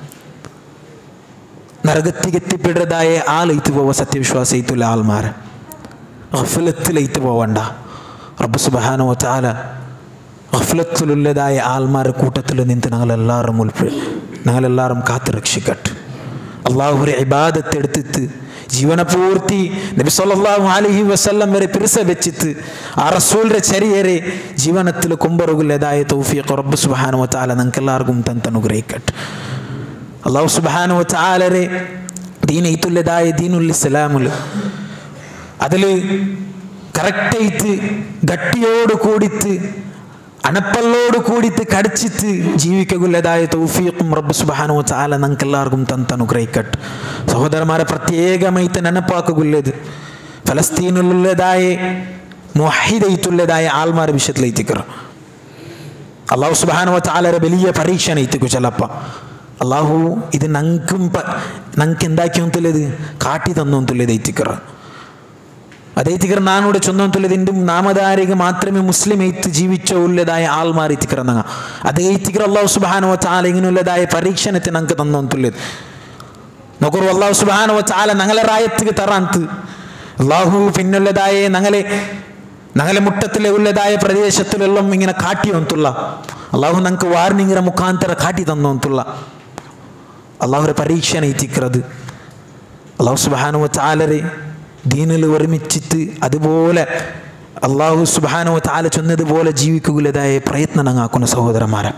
നരകത്തിക്ക് എത്തിപ്പെടുന്നതായ ആൾ ഇത്ത് പോവ സത്യവിശ്വാസ ഇത്തുള്ള ആൾമാർ ഗഫലത്തിൽ ഇത്ത് പോവണ്ട റബ്ബ് സുബഹാനോ താല ഗഫലത്തിലുള്ളതായ ആൾമാരുടെ കൂട്ടത്തിൽ നിന്ന് ഞങ്ങളെല്ലാവരും ഉൾപ്പെ ഞങ്ങളെല്ലാവരും കാത്തു രക്ഷിക്കട്ടെ അള്ളാഹുരെ ഇബാദത്ത് എടുത്തിട്ട് ജീവന പൂർത്തി നബി സല്ലല്ലാഹു അലൈഹി വസല്ലം വരെ പിരിസ വെച്ചിട്ട് ആ റസൂലിന്റെ ചരിയരെ ജീവനത്തിൽ കുമ്പറുകളേതായ തൗഫീഖ് റബ്ബ് സുബ്ഹാനഹു വതആല നിങ്ങൾക്ക് എല്ലാവർക്കും തൻ അനുഗ്രഹിക്കട്ടെ അള്ളാഹു സുബ്ഹാനഹു വതആലരെ ദീൻ ഈത്തുള്ളതായ ദീനുൽ ഇസ്ലാമുൽ അതിൽ കറക്റ്റായിട്ട് ഗട്ടിയോട് കൂടിത്ത് അണപ്പല്ലോട് കൂടിയിട്ട് കടിച്ചിട്ട് ജീവിക്കുള്ളതായ തൗഫീഖും റബ്ബ് സുബാനോ ചാല നമുക്ക് എല്ലാവർക്കും തന്ന് അനുഗ്രഹിക്കട്ടെ സഹോദരന്മാരെ പ്രത്യേകമായിട്ട് നെനപ്പാക്കുള്ളത് ഫലസ്തീനിലുള്ളതായ മുഹിദയിട്ടുള്ളതായ ആൾമാരെ വിഷയത്തിലെത്തിക്കറ അള്ളാഹു സുബാനോ ചാലരെ വലിയ പരീക്ഷ എത്തിക്കും ചിലപ്പോൾ അള്ളാഹു ഇത് നങ്കും നങ്ക് എന്താക്കി ഒന്നുള്ളത് കാട്ടി തന്നൊന്നുള്ളത് എത്തിക്കറ അതേ തികർ നാനൂടെ ചൊന്നൊന്നുള്ളത് എൻ്റെ നാമധാരിക മാത്രമേ മുസ്ലിം എയ്ത്ത് ജീവിച്ച ഉള്ളതായ ആൾമാർ എത്തിക്കറന്നങ്ങ അതേ തികർ അള്ളാഹു സുബാനോ ചാല ഇങ്ങനെയുള്ളതായ പരീക്ഷണത്തെ നമുക്ക് തന്നൊന്നുള്ളത് നോക്കൂ അള്ളാഹു സുബാനോ ചാല ഞങ്ങളെ റായത്തിക്ക് തറാന്ത് അള്ളാഹു പിന്നുള്ളതായ ഞങ്ങളെ ഞങ്ങളെ മുട്ടത്തിലെ ഉള്ളതായ പ്രദേശത്തിലെല്ലാം ഇങ്ങനെ കാട്ടി വന്നുള്ള അള്ളാഹു ഞങ്ങൾക്ക് വാർണിങ്ങിற മുഖാന്തര കാട്ടി തന്നു വന്നുള്ള അള്ളാഹുരെ പരീക്ഷ എത്തിക്കുന്നത് അള്ളാഹു സുബാനു ചാലരെ ദീനിൽ ഒരുമിച്ചിട്ട് അതുപോലെ അള്ളാഹു സുബാനോ താല ചൊന്നതുപോലെ ജീവിക്കുകയുള്ളതായ പ്രയത്നം ഞങ്ങാക്കുന്ന സഹോദരന്മാരെ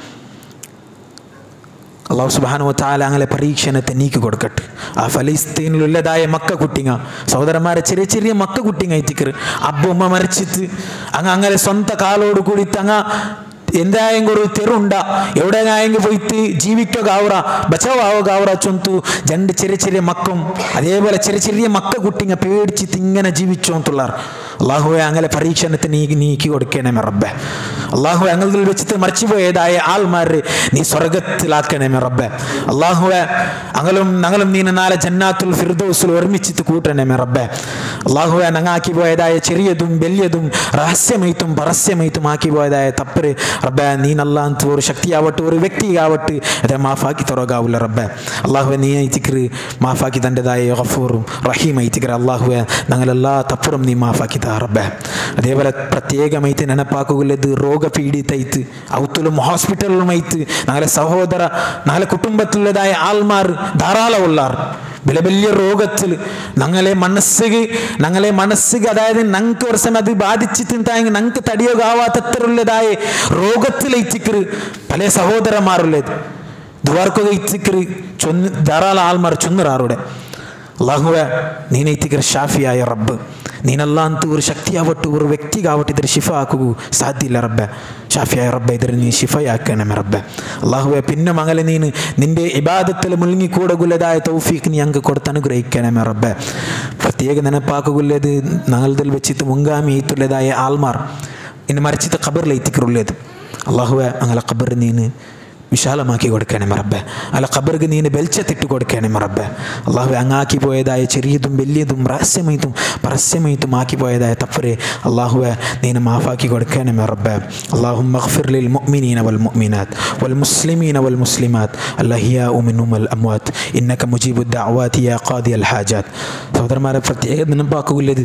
അള്ളാഹു സുബാനോ താല അങ്ങനെ പരീക്ഷണത്തെ നീക്കി കൊടുക്കട്ടെ ആ ഫലസ്തീനിലുള്ളതായ മക്ക കുട്ടിങ്ങ സഹോദരന്മാരെ ചെറിയ ചെറിയ മക്ക കുട്ടിങ്ങ എത്തിക്കറ് അബ്ബമ്മ മരിച്ചിട്ട് അങ്ങ് അങ്ങനെ സ്വന്തം കാലോട് കൂടിയിട്ട് അങ്ങ് എന്തായെങ്കിൽ ഒരു തെറുണ്ട എവിടെയായെങ്കിൽ പോയിട്ട് ജീവിക്കോ ഗാവറ ബച്ചാവോ ഗാവറ ചൊന്തു രണ്ട് ചെറിയ ചെറിയ മക്കും അതേപോലെ ചെറിയ ചെറിയ മക്ക കുട്ടിങ്ങ പേടിച്ചിട്ട് ഇങ്ങനെ ജീവിച്ചു എന്തുള്ളാർ അള്ളാഹുവെ അങ്ങനെ പരീക്ഷണത്തെ നീ നീക്കി കൊടുക്കണമേ റബ്ബെ അള്ളാഹു ഞങ്ങളിൽ വെച്ചിട്ട് മറിച്ചുപോയതായ ആൾമാർ നീ സ്വർഗത്തിലാക്കണമേ റബ്ബെ അള്ളാഹുവെ അങ്ങളും ഞങ്ങളും നീ നാളെ ജന്നാത്തുൽ ഫിർദോസിൽ ഒരുമിച്ചിട്ട് കൂട്ടണമേ റബ്ബെ അള്ളാഹുവെ ഞങ്ങാക്കി പോയതായ ചെറിയതും വലിയതും രഹസ്യമൈത്തും പരസ്യമൈത്തും ആക്കി പോയതായ തപ്പര് റബ്ബെ നീ നല്ലാന്ത് ഒരു ശക്തിയാവട്ടെ ഒരു വ്യക്തിയാവട്ടെ അതെ മാഫാക്കി തുറകാവില്ല റബ്ബെ അള്ളാഹുവെ നീ ഐത്തിക്കറ് മാഫാക്കി തൻ്റെതായ ഗഫൂറും റഹീം ഐത്തിക്കറ് അള്ളാഹുവെ ഞങ്ങളെല്ലാ തപ്പുറും നീ മാഫാക്കി താ റബ്ബെ അതേപോലെ പ്രത്യേകമായിട്ട് നെനപ്പാക്കുള്ളത് രോഗപീഡിതൈത്ത് ഔത്തിലും ഹോസ്പിറ്റലിലുമായിട്ട് ഞങ്ങളെ സഹോദര ഞങ്ങളെ കുടുംബത്തിലുള്ളതായ ആൾമാർ ധാരാളമുള്ളാർ വലിയ വലിയ രോഗത്തിൽ ഞങ്ങളെ മനസ്സിക്ക് ഞങ്ങളെ മനസ്സിക്ക് അതായത് ഞങ്ങൾക്ക് ഒരു സമയം അത് ബാധിച്ചിട്ടുണ്ടായെങ്കിൽ ഞങ്ങൾക്ക് തടിയോഗാവാത്തത്രയുള്ളതായ രോഗത്തിലെത്തിക്കറ് പല സഹോദരന്മാരുള്ളത് ദ്വാർക്കുക ഇത്തിക്കറ് ചൊന്ന് ധാരാളം ആൾമാർ ചൊന്നറാറുടെ അള്ളാഹുവെ നീനെത്തിക്കറ് ഷാഫിയായ റബ്ബ് നീനല്ലാന്ത് ഒരു ശക്തിയാവട്ടെ ഒരു വ്യക്തികാവട്ടെ ഇതൊരു ഷിഫ ആക്കുക സാധ്യമില്ല റബ്ബെ ഷാഫിയായ റബ്ബെ ഇതിൽ നീ ഷിഫയാക്കണമേ റബ്ബെ അള്ളാഹുവെ പിന്നെ മകളെ നീ നിന്റെ ഇബാദത്തിൽ മുഴുങ്ങിക്കൂടകുല്ലതായ തൗഫീഖ് നീ അങ്ങ് കൊടുത്ത് അനുഗ്രഹിക്കണമേ റബ്ബെ പ്രത്യേക നെനപ്പാക്കുള്ളത് ഞങ്ങളതിൽ വെച്ചിട്ട് മുങ്കാമിയിട്ടുള്ളതായ ആൾമാർ ഇന്ന് മരിച്ചിട്ട് ഖബറിലെത്തിക്കറുള്ളത് അള്ളാഹുവെ അങ്ങനെ ഖബർ നീന് വിശാലമാക്കി കൊടുക്കണേ റബ്ബെ അല്ല ഖബർക്ക് നീന് വെളിച്ചത്തിട്ട് കൊടുക്കണേ റബ്ബെ അള്ളാഹു അങ്ങാക്കി പോയതായ ചെറിയതും വലിയതും രഹസ്യമയത്തും പരസ്യമയത്തും ആക്കി പോയതായ തപ്പരെ അള്ളാഹുവെ നീന് മാഫാക്കി കൊടുക്കണേ റബ്ബെ അള്ളാഹു മഖ്ഫിർ ലിൽ മുഅ്മിനീന വൽ മുഅ്മിനാത്ത് വൽ മുസ്ലിമീന വൽ മുസ്ലിമാത്ത് അല്ലഹിയ ഉമിനും വൽ അംവാത്ത് ഇന്നക മുജീബു ദഅവാതി യാ ഖാദി അൽ ഹാജാത്ത് സഹോദരന്മാരെ പ്രത്യേക നിനപ്പാക്കുള്ളത്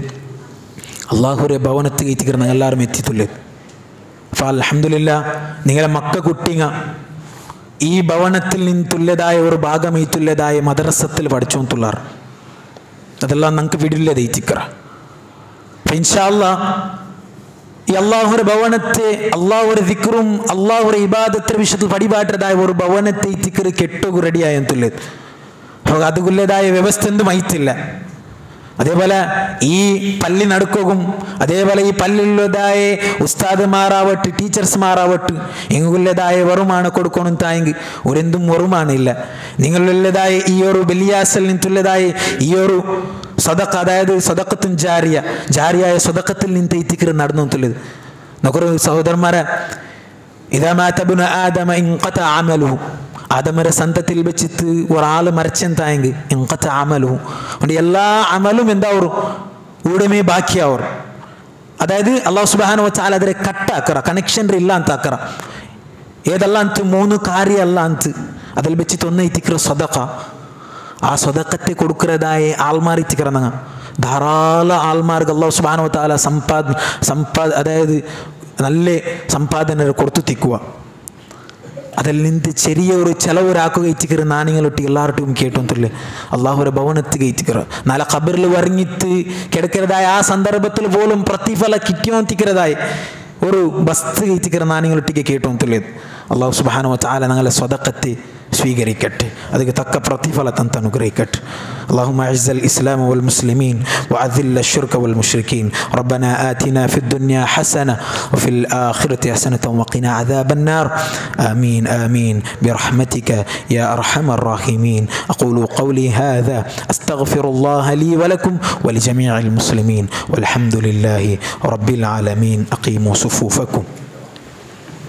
അള്ളാഹുരെ ഭവനത്ത് കയറ്റിക്കിറന്ന എല്ലാവരും എത്തിത്തുള്ളത് അപ്പോൾ അലഹമില്ല നിങ്ങളെ മക്ക കുട്ടിങ്ങ ഈ ഭവനത്തിൽ നിന്ന് തുല്യതായ ഒരു ഭാഗം ഈ തുല്യതായ മദ്രസത്തിൽ പഠിച്ചോണ്ടുള്ളാർ അതെല്ലാം നമുക്ക് വിടില്ല ദയിച്ചിക്കറ ഇൻഷാല്ല ഈ അള്ളാഹുര ഭവനത്തെ അള്ളാഹുര ദിക്കറും അള്ളാഹുര ഇബാദത്തിന്റെ വിഷയത്തിൽ പടിപാട്ടതായ ഒരു ഭവനത്തെ ഇത്തിക്കറ് കെട്ടുക റെഡിയായെന്നുള്ളത് അപ്പോൾ അതുകുല്ലതായ വ്യവസ്ഥ എന്തും അയത്തില്ല അതേപോലെ ഈ പല്ലി നടുക്കും അതേപോലെ ഈ പല്ലിലുള്ളതായ ഉസ്താദുമാറാവട്ട് ടീച്ചേഴ്സ്മാറാവട്ട് ഇങ്ങുള്ളതായ വെറുമാണ് കൊടുക്കണം തായെങ്കിൽ ഒരെന്തും വെറുമാണില്ല നിങ്ങളുള്ളതായ ഈ ഒരു ബലിയാസൽ നിന്നുള്ളതായ ഈ ഒരു സ്വതക്ക അതായത് സ്വതക്കത്തും ജാരിയ ജാരിയായ സ്വതക്കത്തിൽ നിന്ന് എത്തിക്കറ് നടന്നുള്ളത് നമുക്കൊരു സഹോദരന്മാരെ ഇതാ മാതബുന ആദമ ഇൻഖത അമലുഹു ആദമര സന്തത്തിൽ വെച്ചിട്ട് ഒരാൾ മരച്ചെന്തായെങ്കിൽ ഇൻകത്തെ അമലും അതുകൊണ്ട് എല്ലാ അമലും എന്താവും ഊടമേ ബാക്കിയാവർ അതായത് അള്ളാഹു സുബാന വെച്ചാൽ അതിരെ കട്ടാക്കറ കണക്ഷൻ ಇಲ್ಲ ಅಂತ ಹಾಕರ ഏതല്ല ಅಂತ മൂന്ന് കാര്യമല്ല ಅಂತ അതിൽ വെച്ചിട്ട് ഒന്ന് എത്തിക്കറ സ്വതക്ക ആ സ്വതക്കത്തെ കൊടുക്കുന്നതായ ആൾമാർ എത്തിക്കറന്നങ്ങ ധാരാളം ആൾമാർക്ക് അള്ളാഹു സുബാന താല സമ്പാദ സമ്പാദ അതായത് നല്ല സമ്പാദന കൊടുത്തു തിക്കുക അതിൽ നിന്ന് ചെറിയ ഒരു ചെലവ് ഒരാൾക്ക് കഴിച്ചിക്കറ് നാണിങ്ങളൊട്ടി എല്ലാവരുടെയും കേട്ടോന്നില്ലേ അള്ളാഹുരെ ഭവനത്ത് കഴിച്ചിക്കറ നാളെ ഖബറിൽ വരങ്ങിത്ത് കിടക്കുന്നതായ ആ സന്ദർഭത്തിൽ പോലും പ്രതിഫല കിട്ടിയോത്തിக்கிறതായി ഒരു ബസ് കഴിച്ചിക്കറ നാണിങ്ങളൊട്ടിക്ക് കേട്ടോന്നില്ലേ അള്ളാഹു സുബാനോ ചാല ഞങ്ങളെ സ്വതക്കത്തെ സ്വീകരിക്കട്ടെ അതിന് തക്ക പ്രതിഫലം തന്ന് അനുഗ്രഹിക്കട്ടെ اللهم أعز الإسلام والمسلمين وأذل الشرك والمشركين ربنا آتنا في الدنيا حسنة وفي الآخرة حسنة وقنا عذاب النار آمين آمين برحمتك يا أرحم الراحمين أقول قولي هذا أستغفر الله لي ولكم ولجميع المسلمين والحمد لله رب العالمين أقيموا صفوفكم